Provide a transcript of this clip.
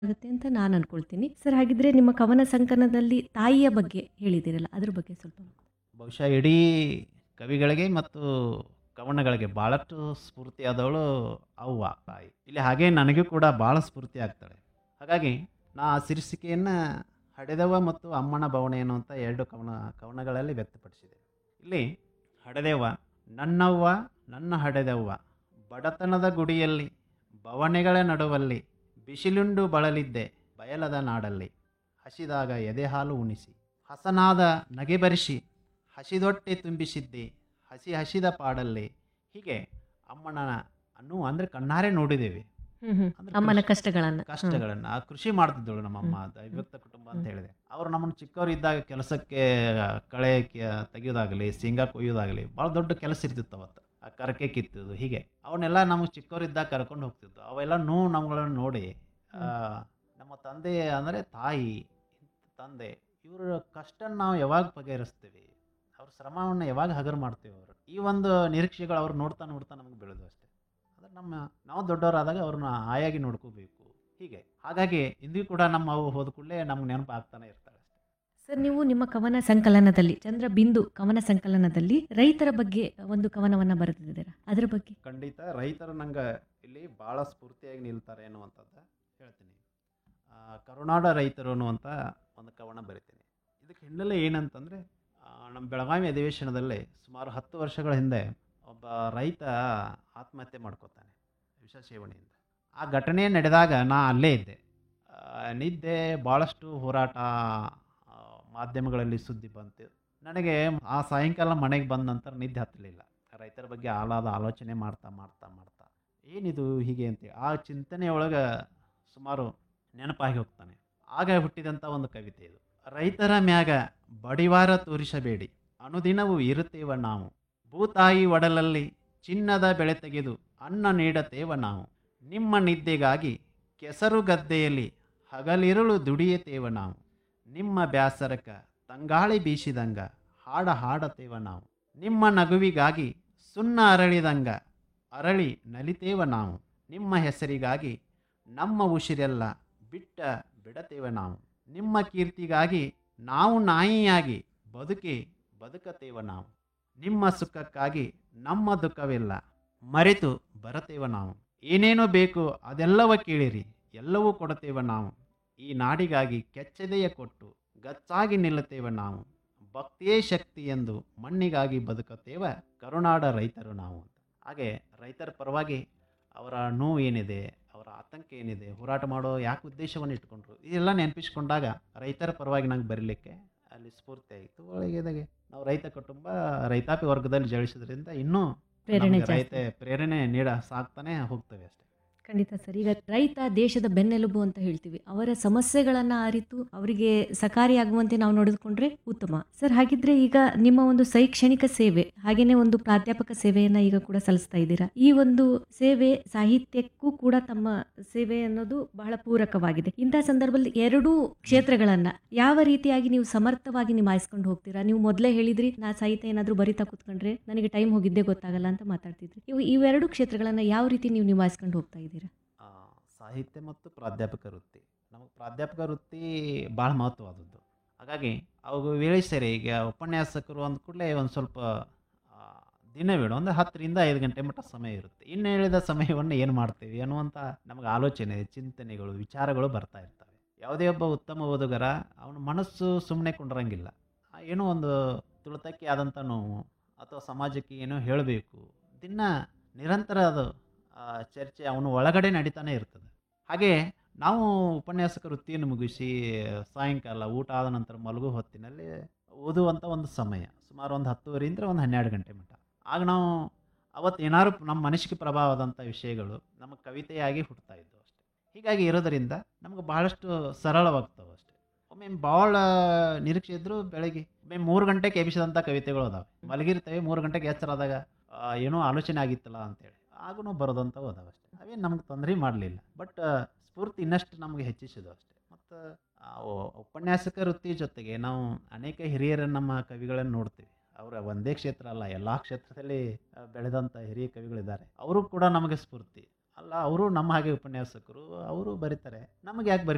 ಆಗುತ್ತೆ ಅಂತ ನಾನು ಅನ್ಕೊಳ್ತೀನಿ ಸರ್ ಹಾಗಿದ್ರೆ ನಿಮ್ಮ ಕವನ ಸಂಕಲನದಲ್ಲಿ ತಾಯಿಯ ಬಗ್ಗೆ ಹೇಳಿದಿರಲ್ಲ ಅದ್ರ ಬಗ್ಗೆ ಸ್ವಲ್ಪ ಬಹುಶಃ ಇಡೀ ಕವಿಗಳಿಗೆ ಮತ್ತು ಕವನಗಳಿಗೆ ಭಾಳಷ್ಟು ಸ್ಫೂರ್ತಿಯಾದವಳು ಅವ್ವ ತಾಯಿ ಇಲ್ಲಿ ಹಾಗೆ ನನಗೂ ಕೂಡ ಭಾಳ ಸ್ಫೂರ್ತಿ ಆಗ್ತಾಳೆ ಹಾಗಾಗಿ ನಾ ಆ ಶೀರ್ಷಿಕೆಯನ್ನು ಹಡೆದವ ಮತ್ತು ಅಮ್ಮನ ಭವನ ಎನ್ನುವಂಥ ಎರಡು ಕವನ ಕವನಗಳಲ್ಲಿ ವ್ಯಕ್ತಪಡಿಸಿದೆ ಇಲ್ಲಿ ಹಡೆದೆವ್ವ ನನ್ನವ್ವ ನನ್ನ ಹಡೆದವ್ವ ಬಡತನದ ಗುಡಿಯಲ್ಲಿ ಬವಣೆಗಳ ನಡುವಲ್ಲಿ ಬಿಸಿಲುಂಡು ಬಳಲಿದ್ದೆ ಬಯಲದ ನಾಡಲ್ಲಿ ಹಸಿದಾಗ ಎದೆ ಹಾಲು ಉಣಿಸಿ ಹಸನಾದ ನಗೆ ಬರಿಸಿ ಹಸಿದೊಟ್ಟೆ ತುಂಬಿಸಿದ್ದೆ ಹಸಿ ಹಸಿದ ಪಾಡಲ್ಲಿ ಹೀಗೆ ಅಮ್ಮನ ಅನ್ನು ಅಂದರೆ ಕಣ್ಣಾರೆ ನೋಡಿದ್ದೇವೆ ಅಂದ್ರೆ ಅಮ್ಮನ ಕೃಷಿ- ಕಷ್ಟಗಳನ್ನ ಕಷ್ಟಗಳನ್ನು ಆ ಕೃಷಿ ಮಾಡ್ತಿದ್ದಳು ನಮ್ಮಮ್ಮ ದೈವಕ್ತ ಕುಟುಂಬ ಅಂತ ಹೇಳಿದೆ ಅವರು ನಮ್ಮನ್ನು ಚಿಕ್ಕವರು ಇದ್ದಾಗ ಕೆಲಸಕ್ಕೆ ಕಳೆ ಕ- ತೆಗೆಯೋದಾಗಲಿ ಶೇಂಗಾ ಕೊಯ್ಯೋದಾಗಲಿ ಭಾಳ ದೊಡ್ಡ ಕೆಲಸ ಇರ್ತಿತ್ತು ಅವತ್ತು ಆ ಕರಕೆ ಕಿತ್ತೋದು ಹೀಗೆ ಅವನ್ನೆಲ್ಲ ನಮಗೆ ಚಿಕ್ಕವರಿದ್ದಾಗ ಕರ್ಕೊಂಡು ಹೋಗ್ತಿದ್ದು ಅವೆಲ್ಲ ನೋ ನಮ್ಗಳನ್ನು ನೋಡಿ ಆ, ನಮ್ಮ ತಂದೆ ಅಂದರೆ ತಾಯಿ ತಂದೆ ಇವರ ಕಷ್ಟ ನಾವು ಯಾವಾಗ ಬಗೆಹರಿಸ್ತೀವಿ ಅವ್ರ ಶ್ರಮವನ್ನು ಯಾವಾಗ ಹಗರು ಮಾಡ್ತೀವಿ ಅವರು ಈ ಒಂದು ನಿರೀಕ್ಷೆಗಳು ಅವ್ರು ನೋಡ್ತಾ ನೋಡ್ತಾ ನಮಗೆ ಬೆಳೆದು ಅಷ್ಟೇ ಅಂದ್ರೆ ನಮ್ಮ ನಾವು ದೊಡ್ಡವರಾದಾಗ ಅವ್ರನ್ನ ಆಯಾಗಿ ನೋಡ್ಕೋಬೇಕು ಹೀಗೆ ಹಾಗಾಗಿ ಇಂದಿಗೂ ಕೂಡ ನಮ್ಮ ಅವು ಹೋದ ಕೂಡಲೇ ನಮ್ಗೆ ನೆನಪು ಆಗ್ತಾನೆ ಇರ್ತಾಳೆ ಅಷ್ಟೇ ಸರ್ ನೀವು ನಿಮ್ಮ ಕವನ ಸಂಕಲನದಲ್ಲಿ ಚಂದ್ರ ಬಿಂದು ಕವನ ಸಂಕಲನದಲ್ಲಿ ರೈತರ ಬಗ್ಗೆ ಒಂದು ಕವನವನ್ನ ಬರೆದಿದ್ದೀರಾ ಅದ್ರ ಬಗ್ಗೆ ಖಂಡಿತ ರೈತರು ನಂಗೆ ಇಲ್ಲಿ ಭಾಳ ಸ್ಫೂರ್ತಿಯಾಗಿ ನಿಲ್ತಾರೆ ಅನ್ನುವಂಥದ್ದು ಹೇಳ್ತೀನಿ ಆ, ಕರುನಾಡ ರೈತರು ಅನ್ನುವಂಥ ಒಂದು ಕವನ ಬರಿತೀನಿ ಇದಕ್ಕೆ ಹಿನ್ನೆಲೆ ಏನಂತಂದರೆ ನಮ್ಮ ಬೆಳಗಾವಿ ಅಧಿವೇಶನದಲ್ಲಿ ಸುಮಾರು ಹತ್ತು ವರ್ಷಗಳ ಹಿಂದೆ ಒಬ್ಬ ರೈತ ಆತ್ಮಹತ್ಯೆ ಮಾಡ್ಕೋತಾನೆ ವಿಷ ಸೇವನೆಯಿಂದ ಆ ಘಟನೆ ನಡೆದಾಗ ನಾ ಅಲ್ಲೇ ಇದ್ದೆ ಆ, ನಿದ್ದೆ ಭಾಳಷ್ಟು ಹೋರಾಟ ಆ, ಮಾಧ್ಯಮಗಳಲ್ಲಿ ಸುದ್ದಿ ಬಂತು ನನಗೆ ಆ ಸಾಯಂಕಾಲ ಮನೆಗೆ ಬಂದ ನಂತರ ನಿದ್ದೆ ಹತ್ತಲಿಲ್ಲ ರೈತರ ಬಗ್ಗೆ ಆಳಾದ ಆಲೋಚನೆ ಮಾಡ್ತಾ ಮಾಡ್ತಾ ಮಾಡ್ತಾ ಏನಿದು ಹೀಗೆ ಅಂತೇಳಿ ಆ ಚಿಂತನೆಯೊಳಗೆ ಸುಮಾರು ನೆನಪಾಗಿ ಹೋಗ್ತಾನೆ ಆಗ ಹುಟ್ಟಿದಂಥ ಒಂದು ಕವಿತೆ ಇದು ರೈತರ ಮ್ಯಾಗ ಬಡಿವಾರ ತೋರಿಸಬೇಡಿ ಅನುದಿನವೂ ಇರುತ್ತೇವ ನಾವು ಭೂತಾಯಿ ಒಡಲಲ್ಲಿ ಚಿನ್ನದ ಬೆಳೆ ತೆಗೆದು ಅನ್ನ ನೀಡತೇವ ನಾವು ನಿಮ್ಮ ನಿದ್ದೆಗಾಗಿ ಕೆಸರು ಗದ್ದೆಯಲ್ಲಿ ಹಗಲಿರುಳು ದುಡಿಯತೇವ ನಾವು ನಿಮ್ಮ ಬ್ಯಾಸರಕ ತಂಗಾಳಿ ಬೀಸಿದಂಗ ಹಾಡ ಹಾಡತೇವ ನಾವು ನಿಮ್ಮ ನಗುವಿಗಾಗಿ ಸುಣ್ಣ ಅರಳಿದಂಗ ಅರಳಿ ನಲಿತೇವ ನಾವು ನಿಮ್ಮ ಹೆಸರಿಗಾಗಿ ನಮ್ಮ ಉಸಿರೆಲ್ಲ ಬಿಟ್ಟ ಬಿಡತೇವೆ ನಾವು ನಿಮ್ಮ ಕೀರ್ತಿಗಾಗಿ ನಾವು ನಾಯಿಯಾಗಿ ಬದುಕಿ ಬದುಕತೇವ ನಾವು ನಿಮ್ಮ ಸುಖಕ್ಕಾಗಿ ನಮ್ಮ ದುಃಖವಿಲ್ಲ ಮರೆತು ಬರತೇವ ನಾವು ಏನೇನೋ ಬೇಕು ಅದೆಲ್ಲವ ಕೇಳಿರಿ ಎಲ್ಲವೂ ಕೊಡತೇವ ನಾವು ಈ ನಾಡಿಗಾಗಿ ಕೆಚ್ಚದೆಯ ಕೊಟ್ಟು ಗಚ್ಚಾಗಿ ನಿಲ್ಲುತ್ತೇವೆ ನಾವು ಭಕ್ತಿಯೇ ಶಕ್ತಿ ಎಂದು ಮಣ್ಣಿಗಾಗಿ ಬದುಕುತ್ತೇವ ಕರುನಾಡ ರೈತರು ನಾವು ಅಂತ ಹಾಗೆ ರೈತರ ಪರವಾಗಿ ಅವರ ನೋವು ಏನಿದೆ ಅವರ ಆತಂಕ ಏನಿದೆ ಹೋರಾಟ ಮಾಡೋ ಯಾಕೆ ಉದ್ದೇಶವನ್ನು ಇಟ್ಕೊಂಡ್ರು ಇದೆಲ್ಲ ನೆನಪಿಸ್ಕೊಂಡಾಗ ರೈತರ ಪರವಾಗಿ ನಂಗೆ ಬರೀಲಿಕ್ಕೆ ಅಲ್ಲಿ ಸ್ಫೂರ್ತಿ ಆಯಿತು ಒಳಗೆದಾಗೆ ನಾವು ರೈತ ಕುಟುಂಬ ರೈತಾಪಿ ವರ್ಗದಲ್ಲಿ ಜಳಿಸೋದ್ರಿಂದ ಇನ್ನೂ ಪ್ರೇರಣೆ ನಮ್ಗೆ ರೈತ ಜಾಸ್ತಿ ಪ್ರೇರಣೆ ನೀಡ ಸಾಕ್ತಾನೆ ಹೋಗ್ತೇವೆ ಅಷ್ಟೇ ಖಂಡಿತ ಸರ್ ಈಗ ರೈತ ದೇಶದ ಬೆನ್ನೆಲುಬು ಅಂತ ಹೇಳ್ತೀವಿ ಅವರ ಸಮಸ್ಯೆಗಳನ್ನ ಅರಿತು ಅವರಿಗೆ ಸಕಾರಿಯಾಗುವಂತೆ ನಾವು ನಡೆದುಕೊಂಡ್ರೆ ಉತ್ತಮ ಸರ್ ಹಾಗಿದ್ರೆ ಈಗ ನಿಮ್ಮ ಒಂದು ಶೈಕ್ಷಣಿಕ ಸೇವೆ ಹಾಗೇನೆ ಒಂದು ಪ್ರಾಧ್ಯಾಪಕ ಸೇವೆಯನ್ನ ಈಗ ಕೂಡ ಸಲ್ಲಿಸ್ತಾ ಇದ್ದೀರಾ ಈ ಒಂದು ಸೇವೆ ಸಾಹಿತ್ಯಕ್ಕೂ ಕೂಡ ತಮ್ಮ ಸೇವೆ ಅನ್ನೋದು ಬಹಳ ಪೂರಕವಾಗಿದೆ ಇಂತಹ ಸಂದರ್ಭದಲ್ಲಿ ಎರಡೂ ಕ್ಷೇತ್ರಗಳನ್ನ ಯಾವ ರೀತಿಯಾಗಿ ನೀವು ಸಮರ್ಥವಾಗಿ ನಿಭಾಯಿಸ್ಕೊಂಡು ಹೋಗ್ತೀರಾ ನೀವು ಮೊದಲೇ ಹೇಳಿದ್ರಿ ನಾ ಸಾಹಿತ್ಯ ಏನಾದರೂ ಬರಿತಾ ಕೂತ್ಕೊಂಡ್ರೆ ನನಗೆ ಟೈಮ್ ಹೋಗಿದ್ದೇ ಗೊತ್ತಾಗಲ್ಲ ಅಂತ ಮಾತಾಡ್ತಿದ್ರಿ ಇವು ಇವೆರಡು ಕ್ಷೇತ್ರಗಳನ್ನ ಯಾವ ರೀತಿ ನೀವು ನಿಭಾಯಿಸ್ಕೊಂಡು ಹೋಗ್ತಾ ಇದ್ದೀರಾ ಆ, ಸಾಹಿತ್ಯ ಮತ್ತು ಪ್ರಾಧ್ಯಾಪಕ ವೃತ್ತಿ ನಮಗೆ ಪ್ರಾಧ್ಯಾಪಕ ವೃತ್ತಿ ಭಾಳ ಮಹತ್ವವಾದದ್ದು ಹಾಗಾಗಿ ಅವು ವೇಳೆ ಸೇರಿ ಈಗ ಉಪನ್ಯಾಸಕರು ಅಂದ ಕೂಡಲೇ ಒಂದು ಸ್ವಲ್ಪ ಆ, ದಿನವೇಳು ಒಂದು ಹತ್ತರಿಂದ ಐದು ಗಂಟೆ ಮಟ್ಟ ಸಮಯ ಇರುತ್ತೆ ಇನ್ನು ಹೇಳಿದ ಸಮಯವನ್ನು ಏನು ಮಾಡ್ತೀವಿ ಅನ್ನುವಂಥ ನಮಗೆ ಆಲೋಚನೆ ಚಿಂತನೆಗಳು ವಿಚಾರಗಳು ಬರ್ತಾ ಇರ್ತವೆ ಯಾವುದೇ ಒಬ್ಬ ಉತ್ತಮ ಓದುಗರ ಅವನ ಮನಸ್ಸು ಸುಮ್ಮನೆ ಕುಂಡ್ರಂಗಿಲ್ಲ ಆ, ಏನೋ ಒಂದು ತುಳಿತಕ್ಕೆ ಆದಂಥ ನೋವು ಅಥವಾ ಸಮಾಜಕ್ಕೆ ಏನೋ ಹೇಳಬೇಕು ದಿನ ನಿರಂತರ ಅದು ಆ, ಚರ್ಚೆ ಅವನು ಒಳಗಡೆ ನಡೀತಾನೆ ಇರ್ತದೆ ಹಾಗೆ ನಾವು ಉಪನ್ಯಾಸಕ ವೃತ್ತಿಯನ್ನು ಮುಗಿಸಿ ಸಾಯಂಕಾಲ ಊಟ ಆದ ನಂತರ ಮಲಗು ಹೊತ್ತಿನಲ್ಲಿ ಓದುವಂಥ ಒಂದು ಸಮಯ ಸುಮಾರು ಒಂದು ಹತ್ತುವರೆಯಿಂದ ಒಂದು ಹನ್ನೆರಡು ಗಂಟೆ ಮಟ್ಟ ಆಗ ನಾವು ಅವತ್ತು ಏನಾದ್ರು ನಮ್ಮ ಮನಸ್ಸಿಗೆ ಪ್ರಭಾವವಾದಂಥ ವಿಷಯಗಳು ನಮ್ಮ ಕವಿತೆಯಾಗಿ ಹುಟ್ಟುತ್ತಾ ಇದ್ದವು ಅಷ್ಟೇ ಹೀಗಾಗಿ ಇರೋದರಿಂದ ನಮಗೆ ಬಹಳಷ್ಟು ಸರಳವಾಗ್ತವೆ ಅಷ್ಟೇ ಒಮ್ಮೆ ಭಾಳ ನಿರೀಕ್ಷೆ ಇದ್ದರೂ ಬೆಳಗ್ಗೆ ಒಮ್ಮೆ ಮೂರು ಗಂಟೆಗೆ ಎಬ್ಬಿಸಿದಂಥ ಕವಿತೆಗಳು ಅದಾವೆ ಮಲಗಿರ್ತೇವೆ ಮೂರು ಗಂಟೆಗೆ ಎಚ್ಚರಾದಾಗ ಆ, ಏನೋ ಆಲೋಚನೆ ಆಗಿತ್ತಲ್ಲ ಅಂತೇಳಿ ಆಗೂ ಬರೋದಂಥವು ಅದಾವೆ ಅಷ್ಟೇ ಅವೇನು ನಮ್ಗೆ ತೊಂದರೆ ಮಾಡಲಿಲ್ಲ ಬಟ್ ಸ್ಫೂರ್ತಿ ಇನ್ನಷ್ಟು ನಮಗೆ ಹೆಚ್ಚಿಸಿದವು ಅಷ್ಟೇ ಮತ್ತು ಉಪನ್ಯಾಸಕ ವೃತ್ತಿ ಜೊತೆಗೆ ನಾವು ಅನೇಕ ಹಿರಿಯರ ನಮ್ಮ ಕವಿಗಳನ್ನು ನೋಡ್ತೀವಿ ಅವರ ಒಂದೇ ಕ್ಷೇತ್ರ ಅಲ್ಲ ಎಲ್ಲ ಕ್ಷೇತ್ರದಲ್ಲಿ ಆ, ಬೆಳೆದಂಥ ಹಿರಿಯ ಕವಿಗಳಿದ್ದಾರೆ ಅವರು ಕೂಡ ನಮಗೆ ಸ್ಫೂರ್ತಿ ಅಲ್ಲ ಅವರು ನಮ್ಮ ಹಾಗೆ ಉಪನ್ಯಾಸಕರು ಅವರು ಬರೀತಾರೆ ನಮಗೆ ಯಾಕೆ ಬರೀ